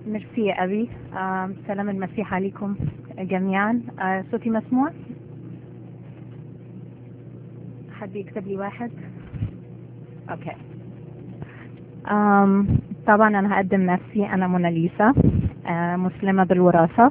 ميرسي يا أبي آه، سلام المسيح عليكم جميعا آه، صوتي مسموع حد يكتب لي واحد اوكي آم، طبعا انا هقدم نفسي انا موناليسا آه، مسلمة بالوراثة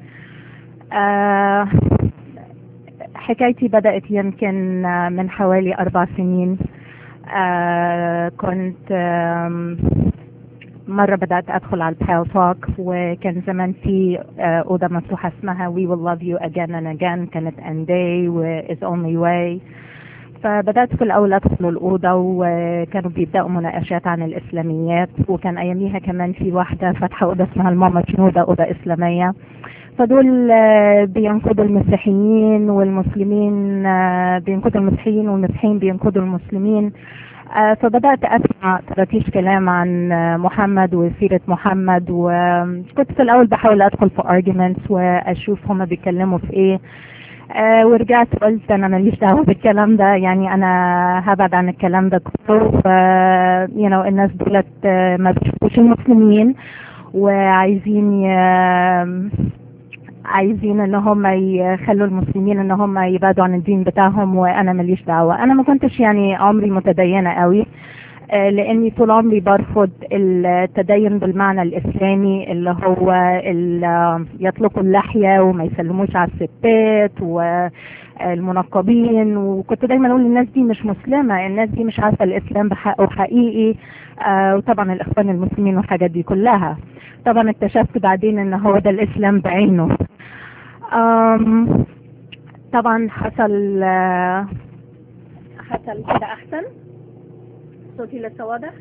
آه، حكايتي بدأت يمكن آه، من حوالي أربع سنين آه، كنت آم، مرة بدأت أدخل على البايل توك وكان زمان في آه، أوضة مفتوحة اسمها We will love you again and again كانت and day و is only way فبدأت في الأول أدخل الأوضة وكانوا بيبدأوا مناقشات عن الإسلاميات وكان أياميها كمان في واحدة فاتحة أوضة اسمها الماما جنودة أوضة إسلامية فدول آه، بينقضوا المسيحيين والمسلمين آه، بينقضوا المسيحيين والمسيحيين بينقضوا المسلمين آه، فبدأت أسمع طرطيش كلام عن آه، محمد وسيرة محمد وكنت في الأول بحاول أدخل في arguments وأشوف هما بيتكلموا في إيه آه ورجعت قلت انا ماليش دعوه بالكلام ده يعني انا هبعد عن الكلام ده كله ف you know الناس دولت آه، ما بيشوفوش المسلمين وعايزين ي... عايزين ان هم يخلوا المسلمين ان هم يبعدوا عن الدين بتاعهم وانا ماليش دعوه انا ما كنتش يعني عمري متدينه قوي آه، لاني طول عمري برفض التدين بالمعنى الاسلامي اللي هو ال- يطلقوا اللحيه وما يسلموش على الستات والمنقبين وكنت دايما اقول الناس دي مش مسلمه الناس دي مش عارفه الاسلام بحقه حقيقي آه، وطبعا الاخوان المسلمين والحاجات دي كلها طبعا اكتشفت بعدين ان هو ده الاسلام بعينه آم، طبعا حصل آه، حصل كده احسن صوتي لسه واضح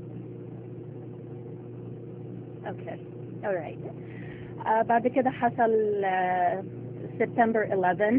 اوكي alright آه بعد كده حصل آه سبتمبر 11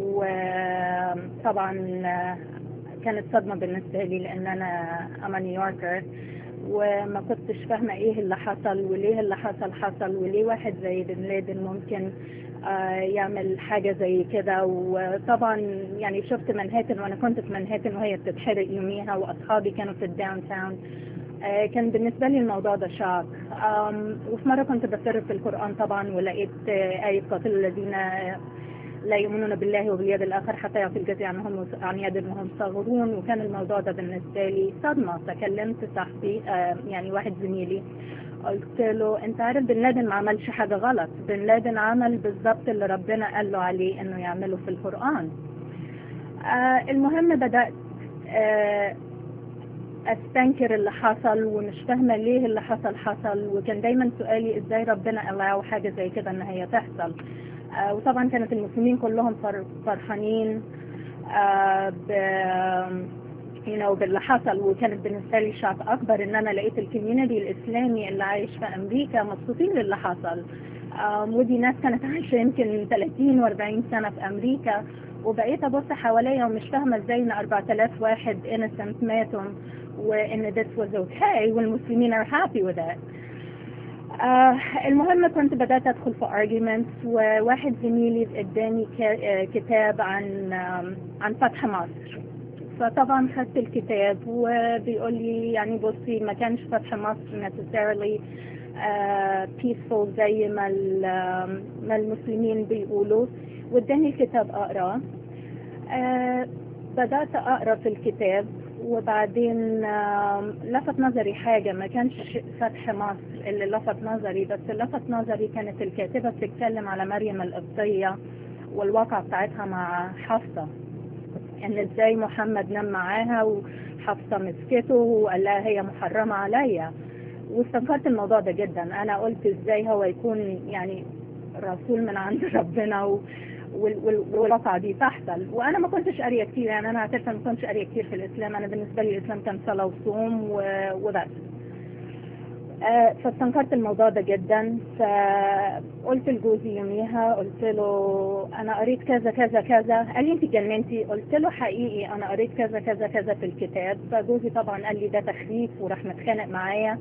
وطبعا آه كانت صدمة بالنسبة لي لأن أنا أما نيويوركر وما كنتش فاهمة إيه اللي حصل وليه اللي حصل حصل وليه واحد زي بن لادن ممكن آه يعمل حاجة زي كده وطبعا يعني شفت منهاتن وأنا كنت في منهاتن وهي بتتحرق يوميها وأصحابي كانوا في الداون تاون آه، كان بالنسبة لي الموضوع ده شاك آم، وفي مرة كنت بسرب في القرآن طبعا ولقيت آه، آية قاتل الذين آه، لا يؤمنون بالله وباليد الآخر حتى يعطي الجزية عنهم عن يد وهم صاغرون وكان الموضوع ده بالنسبة لي صدمة فكلمت صاحبي آه، يعني واحد زميلي قلت له انت عارف بن لادن ما عملش حاجة غلط بن لادن عمل بالظبط اللي ربنا قال له عليه انه يعمله في القرآن آه، المهم بدأت آه، استنكر اللي حصل ومش فاهمه ليه اللي حصل حصل وكان دايما سؤالي ازاي ربنا allow حاجه زي كده ان هي تحصل آه وطبعا كانت المسلمين كلهم فر- فرحانين آه ب you know باللي حصل وكانت بالنسبه لي شعب اكبر ان انا لقيت الكوميونتي الاسلامي اللي عايش في امريكا مبسوطين للي حصل آم، ودي ناس كانت عايشه يمكن 30 و40 سنه في امريكا وبقيت ابص حواليا ومش فاهمه ازاي ان 4000 واحد innocent ماتوا وان this was okay والمسلمين are happy with it. آه المهم كنت بدأت أدخل في arguments وواحد زميلي اداني ك- آه، كتاب عن آم، عن فتح مصر فطبعا خدت الكتاب وبيقول لي يعني بصي ما كانش فتح مصر necessarily آه، peaceful زي ما ال- آم، ما المسلمين بيقولوا واداني الكتاب أقراه آه، بدأت أقرأ في الكتاب وبعدين آم، لفت نظري حاجة ما كانش فتح مصر اللي لفت نظري بس اللي لفت نظري كانت الكاتبة بتتكلم على مريم القبطية والواقع بتاعتها مع حفصة ان ازاي محمد نام معاها وحفصة مسكته وقال لها هي محرمة عليا واستنكرت الموضوع ده جدا انا قلت ازاي هو يكون يعني رسول من عند ربنا و... وال- وال- والواقعة دي تحصل وانا ما كنتش قاريه كتير يعني انا اعترف ما كنتش قاريه كتير في الاسلام انا بالنسبه لي الاسلام كان صلاه وصوم و- وبس آه، فاستنكرت الموضوع ده جدا فقلت لجوزي يوميها قلت له انا قريت كذا كذا كذا قال لي انت جننتي قلت له حقيقي انا قريت كذا كذا كذا في الكتاب فجوزي طبعا قال لي ده تخريف وراح متخانق معايا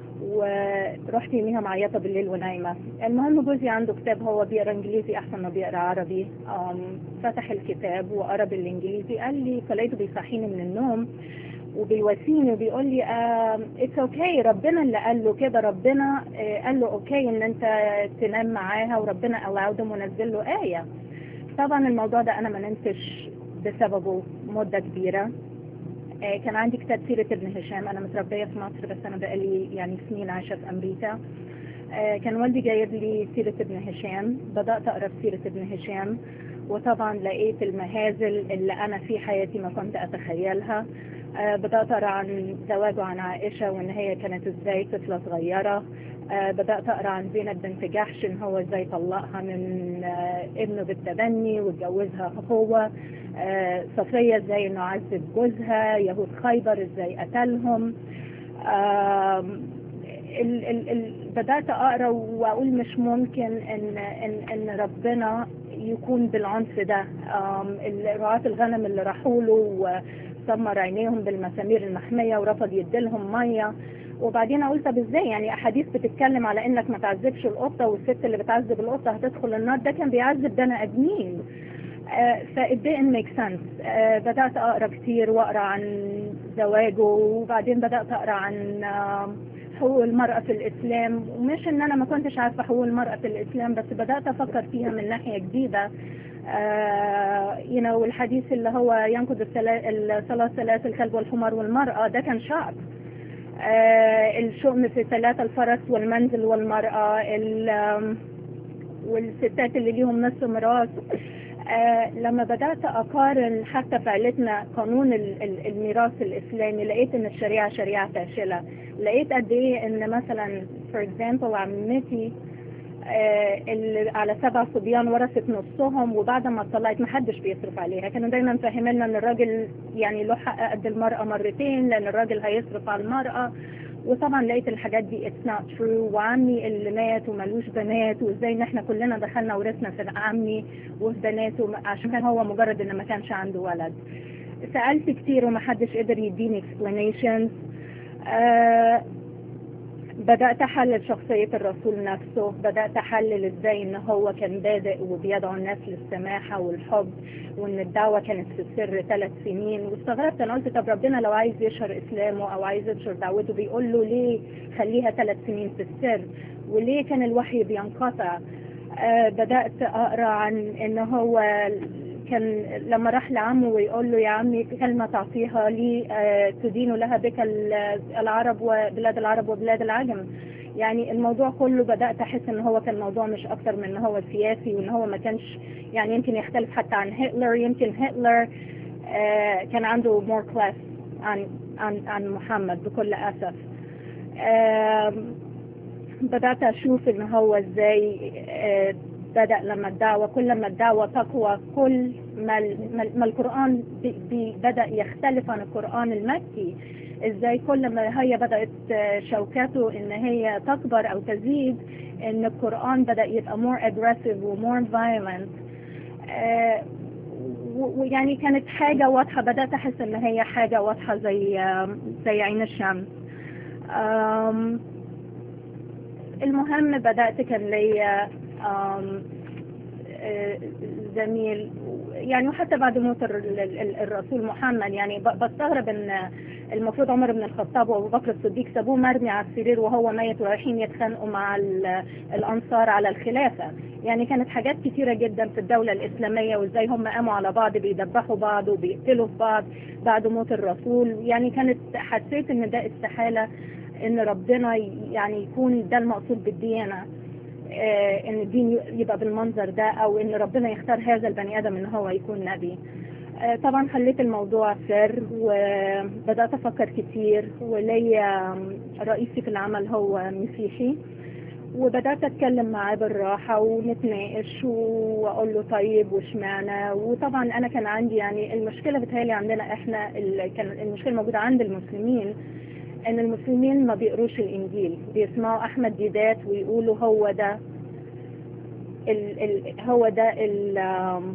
ورحت يوميها معيطه بالليل ونايمه المهم جوزي عنده كتاب هو بيقرا انجليزي احسن ما بيقرا عربي أم، فتح الكتاب وقرا بالانجليزي قال لي فلقيته بيصحيني من النوم وبيواسيني وبيقول لي اتس اوكي ربنا اللي قال له كده ربنا آه، قال له اوكي ان انت تنام معاها وربنا allowed him ونزل له آية طبعا الموضوع ده انا ما نمتش بسببه مدة كبيرة آه، كان عندي كتاب سيرة ابن هشام انا متربية في مصر بس انا بقالي يعني سنين عايشة في امريكا آه، كان والدي جايب لي سيرة ابن هشام بدأت أقرأ في سيرة ابن هشام وطبعا لقيت المهازل اللي أنا في حياتي ما كنت أتخيلها آه، بدأت أقرأ عن زواجه عن عائشة وإن هي كانت إزاي طفلة صغيرة آه، بدأت أقرأ عن زينب بنت جحش إن هو إزاي طلقها من آه، ابنه بالتبني واتجوزها هو آه، صفية إزاي إنه عذب جوزها يهود خيبر إزاي قتلهم آم، ال ال ال بدأت أقرأ وأقول مش ممكن إن إن إن ربنا يكون بالعنف ده آم، ال- رعاة الغنم اللي راحوا له وسمر عينيهم بالمسامير المحمية ورفض يديلهم مية وبعدين اقول طب ازاي يعني احاديث بتتكلم على انك ما تعذبش القطه والست اللي بتعذب القطه هتدخل النار ده كان بيعذب بني ادمين ف it didn't make sense آه، بدأت أقرأ كتير وأقرأ عن زواجه وبعدين بدأت أقرأ عن آه، حقوق المرأة في الإسلام ومش إن أنا ما كنتش عارفة حقوق المرأة في الإسلام بس بدأت أفكر فيها من ناحية جديدة آه you know الحديث اللي هو ينقض السلا- الصلاة ثلاث الكلب والحمار والمرأة ده كان شعب آه الشؤم في ثلاثة الفرس والمنزل والمرأة ال- آم، والستات اللي ليهم نصف ميراث آه لما بدأت أقارن حتى في عيلتنا قانون ال- ال- الميراث الإسلامي لقيت إن الشريعة شريعة فاشلة لقيت قد إيه إن مثلا for example عمتي آه اللي على سبع صبيان ورثت نصهم وبعد ما اتطلقت محدش بيصرف عليها كانوا دايما فاهميننا ان الراجل يعني له حق قد المرأة مرتين لان الراجل هيصرف على المرأة وطبعا لقيت الحاجات دي it's not true وعمي اللي مات وملوش بنات وازاي ان احنا كلنا دخلنا ورثنا في عمي وفي بناته عشان كان هو مجرد ان ما كانش عنده ولد سألت كتير ومحدش قدر يديني explanations آه بدأت أحلل شخصية الرسول نفسه بدأت أحلل إزاي إن هو كان بادئ وبيدعو الناس للسماحة والحب وإن الدعوة كانت في السر ثلاث سنين واستغربت أنا قلت طب ربنا لو عايز يشهر إسلامه أو عايز ينشر دعوته بيقول له ليه خليها ثلاث سنين في السر وليه كان الوحي بينقطع آه بدأت أقرأ عن إن هو كان لما راح لعمه ويقول له يا عمي كلمة تعطيها لي آه، تدين لها بك ال- العرب وبلاد العرب وبلاد العجم يعني الموضوع كله بدأت أحس إن هو كان موضوع مش أكتر من إن هو سياسي وإن هو ما كانش يعني يمكن يختلف حتى عن هتلر يمكن هتلر آه، كان عنده more class عن عن عن محمد بكل أسف آم، بدأت أشوف إن هو إزاي آه، بدأ لما الدعوة كل ما الدعوة تقوى كل ما, ال- ما, ال- ما القرآن بي بي بدأ يختلف عن القرآن المكي إزاي كل ما هي بدأت آه، شوكته إن هي تكبر أو تزيد إن القرآن بدأ يبقى more aggressive و more violent آه، و- ويعني كانت حاجة واضحة بدأت أحس إن هي حاجة واضحة زي آه، زي عين الشمس آم، المهم بدأت كان ليا آم، آه، زميل يعني وحتى بعد موت ال- ال- الرسول محمد يعني ب- بستغرب ان المفروض عمر بن الخطاب وابو بكر الصديق سابوه مرمي على السرير وهو ميت ورايحين يتخانقوا مع ال- الانصار على الخلافه يعني كانت حاجات كتيره جدا في الدوله الاسلاميه وازاي هم قاموا على بعض بيدبحوا بعض وبيقتلوا في بعض بعد موت الرسول يعني كانت حسيت ان ده استحاله ان ربنا يعني يكون ده المقصود بالديانه آه، ان الدين يبقى بالمنظر ده او ان ربنا يختار هذا البني ادم ان هو يكون نبي آه، طبعا خليت الموضوع سر وبدات افكر كتير وليا رئيسي في العمل هو مسيحي وبدات اتكلم معاه بالراحه ونتناقش واقول له طيب واشمعنى وطبعا انا كان عندي يعني المشكله بتهيألي عندنا احنا ال- كان المشكله موجوده عند المسلمين ان المسلمين ما بيقروش الانجيل بيسمعوا احمد ديدات ويقولوا هو ده ال ال هو ده ال آم،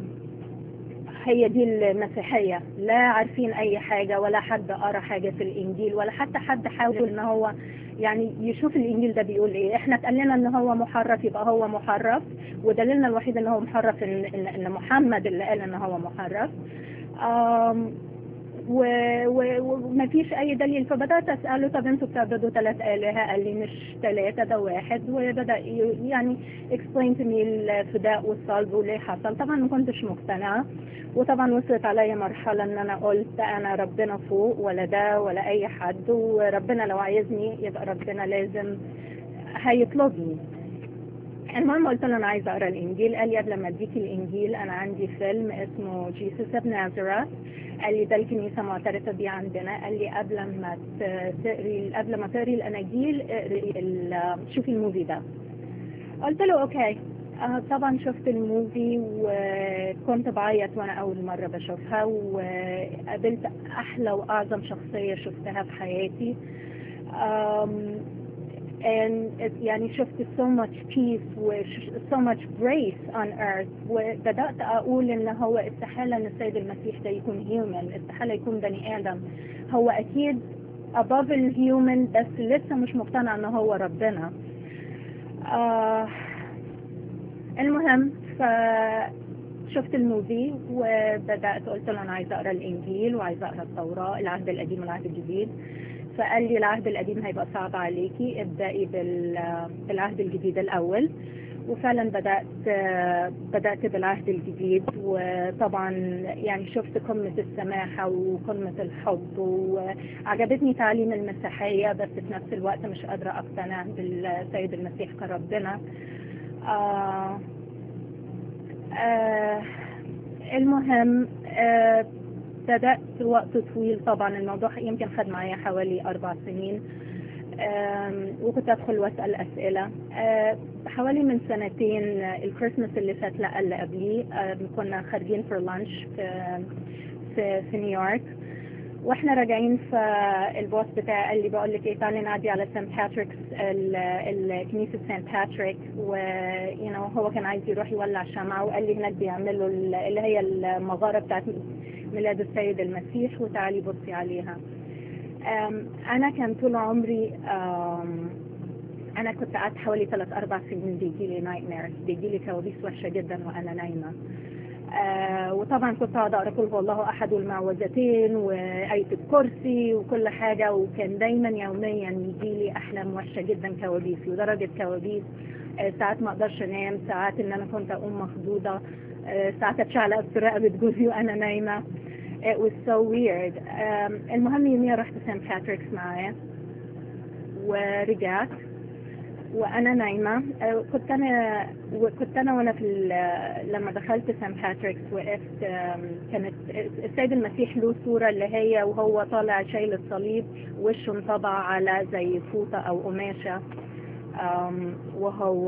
هي دي المسيحية لا عارفين اي حاجة ولا حد قرا حاجة في الانجيل ولا حتى حد حاول ان هو يعني يشوف الانجيل ده بيقول ايه احنا اتقال لنا ان هو محرف يبقى هو محرف ودليلنا الوحيد ان هو محرف ان, إن, إن محمد اللي قال ان هو محرف آم، و- و- وما فيش اي دليل فبدات اساله طب انتوا بتعبدوا ثلاث الهه قال لي مش ثلاثه ده واحد وبدا ي- يعني explain to me الفداء والصلب وليه حصل طبعا ما كنتش مقتنعه وطبعا وصلت عليا مرحله ان انا قلت انا ربنا فوق ولا ده ولا اي حد وربنا لو عايزني يبقى ربنا لازم هيطلبني المهم قلت له انا عايزه اقرا الانجيل قال لي قبل ما اديكي الانجيل انا عندي فيلم اسمه جيسوس اوف نازارeth قال لي ده الكنيسه معترفه بيه عندنا قال لي قبل ما ت- تقري قبل ما تقري الاناجيل اقري ال- شوفي الموفي ده قلت له اوكي آه طبعا شفت الموفي وكنت بعيط وانا اول مره بشوفها وقابلت احلى واعظم شخصيه شفتها في حياتي um, and it- يعني شفت so much peace و so much grace on earth وبدأت أقول إن هو استحالة إن السيد المسيح ده يكون human استحالة يكون بني آدم هو أكيد above الهيومن بس لسه مش مقتنع إن هو ربنا آه المهم فشفت الموفي وبدأت قلت له أنا عايزة أقرأ الإنجيل وعايزة أقرأ التوراة العهد القديم والعهد الجديد فقال لي العهد القديم هيبقى صعب عليكي ابدأي بال- بالعهد الجديد الأول وفعلا بدأت بدأت بالعهد الجديد وطبعا يعني شفت قمة السماحة وقمة الحب وعجبتني تعليم المسيحية بس في نفس الوقت مش قادرة أقتنع بالسيد المسيح كربنا آه آه المهم آه بدأت وقت طويل طبعا الموضوع يمكن خد معايا حوالي أربع سنين آم، وكنت أدخل وأسأل أسئلة آه، حوالي من سنتين آه، الكريسماس اللي فات لا اللي قبليه آم، كنا خارجين فور لانش في في, في نيويورك واحنا راجعين فالبوس بتاعي قال لي بقول لك ايه تعالي نعدي على سان باتريكس ال- ال- كنيسه سان باتريك و you know هو كان عايز يروح يولع شمعه وقال لي هناك بيعملوا ال- اللي هي المغاره بتاعت ميلاد السيد المسيح وتعالي بصي عليها أم، انا كان طول عمري أم، انا كنت قعدت حوالي ثلاث اربع سنين بيجي لي نايت ميرز بيجي لي كوابيس وحشه جدا وانا نايمه آه وطبعا كنت اقعد اقرا قل هو الله احد والمعوذتين وايه الكرسي وكل حاجه وكان دايما يوميا يجي لي احلام وحشه جدا كوابيس لدرجه كوابيس آه ساعات ما اقدرش انام ساعات ان انا كنت اقوم مخضوضه آه ساعات اتشعلق في رقبه جوزي وانا نايمه it was so weird um, المهم يوميا رحت سان باتريكس معاه ورجعت وانا نايمه آه، كنت انا كنت انا وانا في ال- لما دخلت سان باتريكس وقفت آم، كانت السيد المسيح له صوره اللي هي وهو طالع شايل الصليب وشه انطبع على زي فوطه او قماشه آم، وهو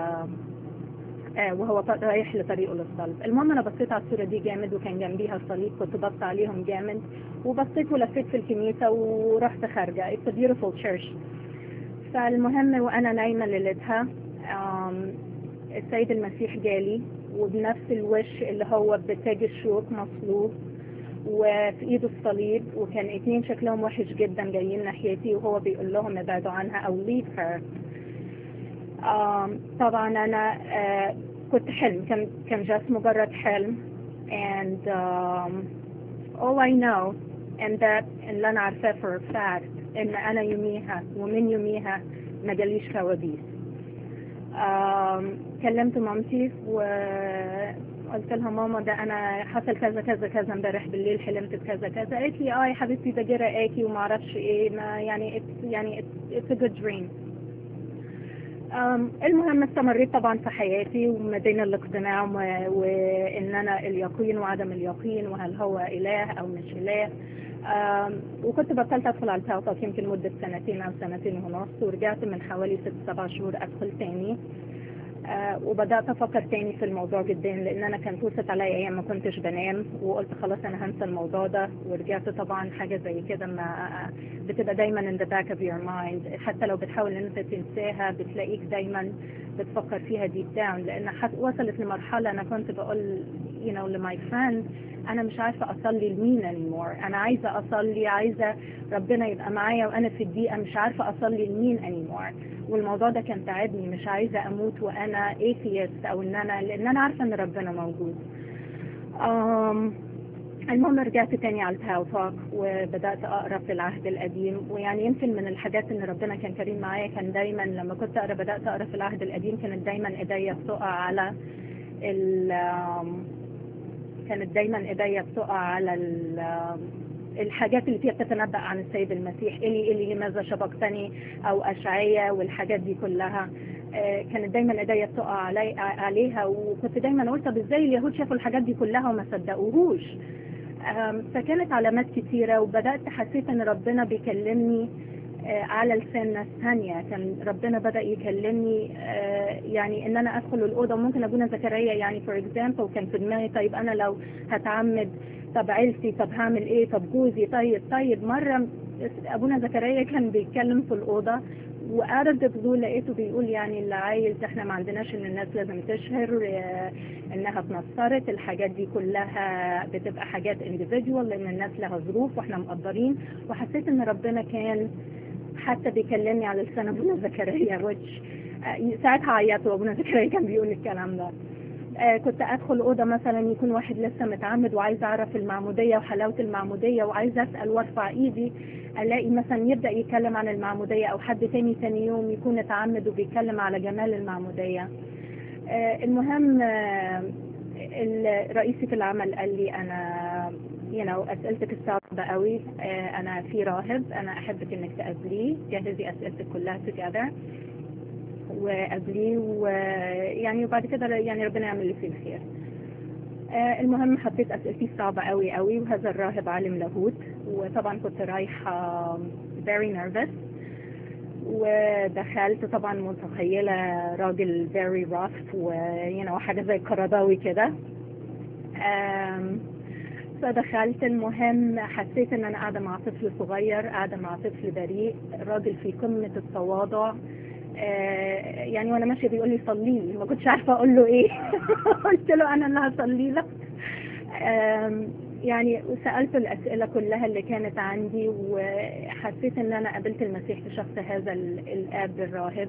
آه، وهو ط- رايح لطريقه للصلب المهم انا بصيت على الصوره دي جامد وكان جنبيها الصليب كنت بص عليهم جامد وبصيت ولفيت في الكنيسه ورحت خارجه it's a beautiful church فالمهم وانا نايمه ليلتها آم، السيد المسيح جالي وبنفس الوش اللي هو بتاج الشوك مصلوب وفي ايده الصليب وكان اتنين شكلهم وحش جدا جايين ناحيتي وهو بيقول لهم ابعدوا عنها او leave her آم، طبعا انا آه، كنت حلم كان كان جاست مجرد حلم and um, all I know and that اللي انا عارفاه for a fact ان انا يوميها ومن يوميها ما جاليش كوابيس آم، كلمت مامتي وقلت لها ماما ده انا حصل كذا كذا كذا امبارح بالليل حلمت بكذا كذا قالت لي اه يا حبيبتي ده جه رقاكي وما اعرفش ايه ما يعني it's يعني it's, it's a good dream أم، المهم استمريت طبعا في حياتي وما بين الاقتناع و- وان انا اليقين وعدم اليقين وهل هو اله او مش اله أم، وكنت بطلت ادخل على التوقف يمكن مده سنتين او سنتين ونص ورجعت من حوالي ست سبع شهور ادخل تاني آه، وبدات افكر تاني في الموضوع جدا لان انا كان توصت عليا ايام ما كنتش بنام وقلت خلاص انا هنسى الموضوع ده ورجعت طبعا حاجه زي كده ما بتبقى دايما in the back of your mind حتى لو بتحاول ان انت تنساها بتلاقيك دايما بتفكر فيها ديب داون لان حت وصلت لمرحله انا كنت بقول you know لماي فريند انا مش عارفه اصلي لمين anymore انا عايزه اصلي عايزه ربنا يبقى معايا وانا في الدقيقه مش عارفه اصلي لمين anymore والموضوع ده كان تعبني مش عايزه اموت وانا atheist او ان انا لان انا عارفه ان ربنا موجود um, المهم رجعت تاني على التاو توك وبدات اقرا في العهد القديم ويعني يمكن من الحاجات ان ربنا كان كريم معايا كان دايما لما كنت اقرا بدات اقرا في العهد القديم كانت دايما ايديا بتقع على ال كانت دايما ايديا بتقع على ال الحاجات اللي فيها بتتنبأ عن السيد المسيح إلي إلي لماذا شبقتني أو أشعية والحاجات دي كلها كانت دايما ايديا بتقع علي عليها وكنت دايما اقول طب ازاي اليهود شافوا الحاجات دي كلها وما صدقوهوش فكانت علامات كتيرة وبدأت حسيت ان ربنا بيكلمني على لسان ناس ثانية كان ربنا بدأ يكلمني يعني ان انا ادخل الأوضة وممكن ابونا زكريا يعني فور اكزامبل كان في دماغي طيب انا لو هتعمد طب عيلتي طب هعمل ايه طب جوزي طيب طيب مرة ابونا زكريا كان بيتكلم في الأوضة وقعدت بفضول لقيته بيقول يعني اللي عايز احنا ما عندناش ان الناس لازم تشهر اه انها اتنصرت الحاجات دي كلها بتبقى حاجات individual لان الناس لها ظروف واحنا مقدرين وحسيت ان ربنا كان حتى بيكلمني على لسان ابونا زكريا وش اه ساعتها عيطت وابونا زكريا كان بيقول الكلام ده آه كنت ادخل اوضه مثلا يكون واحد لسه متعمد وعايز اعرف المعموديه وحلاوه المعموديه وعايز اسال وارفع ايدي الاقي مثلا يبدا يتكلم عن المعموديه او حد تاني تاني يوم يكون اتعمد وبيتكلم على جمال المعموديه آه المهم آه رئيسي في العمل قال لي انا you know اسئلتك الصعبه قوي انا في راهب انا احبك انك تقابليه جهزي اسئلتك كلها together وقبليه ويعني وبعد كده يعني ربنا يعمل اللي فيه الخير آه المهم حطيت اسئلتي الصعبه قوي قوي وهذا الراهب عالم لاهوت وطبعا كنت رايحه very nervous ودخلت طبعا متخيله راجل very rough و you know حاجه زي القرضاوي كده فدخلت المهم حسيت ان انا قاعده مع طفل صغير قاعده مع طفل بريء راجل في قمه التواضع آه يعني وانا ماشيه بيقول لي صلي لي ما كنتش عارفه اقول له ايه قلت له انا اللي هصلي لك يعني وسالته الاسئله كلها اللي كانت عندي وحسيت ان انا قابلت المسيح في شخص هذا الاب الراهب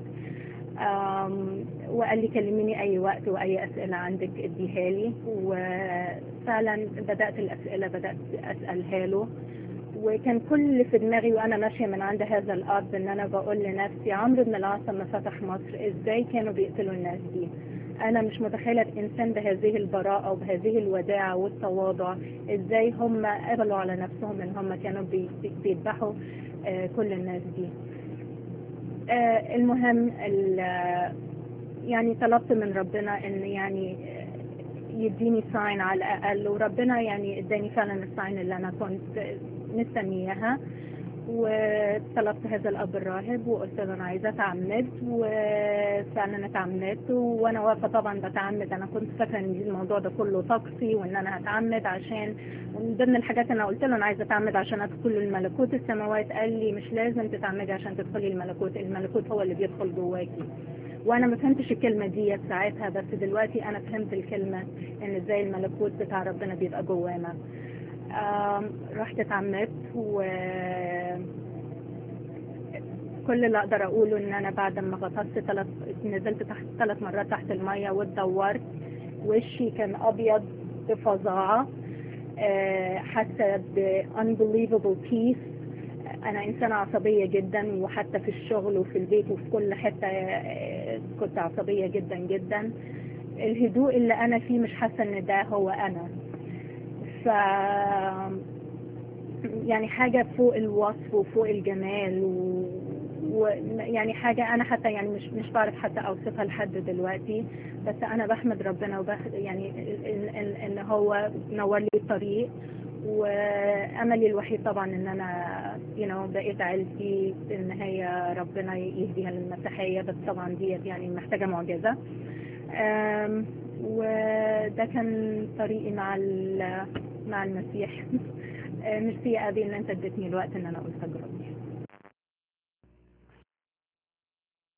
وقال لي كلميني اي وقت واي اسئله عندك اديها لي وفعلا بدات الاسئله بدات اسالها له وكان كل في دماغي وانا ماشيه من عند هذا الاب ان انا بقول لنفسي عمرو بن العاص لما فتح مصر ازاي كانوا بيقتلوا الناس دي انا مش متخيله الانسان بهذه البراءه وبهذه الوداعه والتواضع ازاي هم قبلوا على نفسهم ان هم كانوا بيذبحوا آه كل الناس دي آه المهم يعني طلبت من ربنا ان يعني يديني ساين على الاقل وربنا يعني اداني فعلا الساين اللي انا كنت مستنياها وطلبت هذا الاب الراهب وقلت له انا عايزه اتعمد وفعلا اتعمدت وانا واقفه طبعا بتعمد انا كنت فاكره ان الموضوع ده كله طقسي وان انا هتعمد عشان ومن ضمن الحاجات انا قلت له انا عايزه اتعمد عشان ادخل الملكوت السماوات قال لي مش لازم تتعمدي عشان تدخلي الملكوت الملكوت هو اللي بيدخل جواكي وانا ما فهمتش الكلمه دي ساعتها بس دلوقتي انا فهمت الكلمه ان ازاي الملكوت بتاع ربنا بيبقى جوانا رحت اتعمدت و كل اللي اقدر اقوله ان انا بعد ما غطست ثلاث نزلت تحت ثلاث مرات تحت الميه واتدورت وشي كان ابيض بفظاعه حاسه ب unbelievable peace انا انسانه عصبيه جدا وحتى في الشغل وفي البيت وفي كل حته كنت عصبيه جدا جدا الهدوء اللي انا فيه مش حاسه ان ده هو انا ف يعني حاجه فوق الوصف وفوق الجمال و... ويعني حاجة أنا حتى يعني مش مش بعرف حتى أوصفها لحد دلوقتي بس أنا بحمد ربنا وبخ يعني إن, إن, إن هو نور لي الطريق وأملي الوحيد طبعا إن أنا you know بقيت عيلتي إن هي ربنا يهديها للمسيحية بس طبعا ديت يعني محتاجة معجزة وده كان طريقي مع مع المسيح ميرسي يا أبي إن أنت اديتني الوقت إن أنا أقول تجربة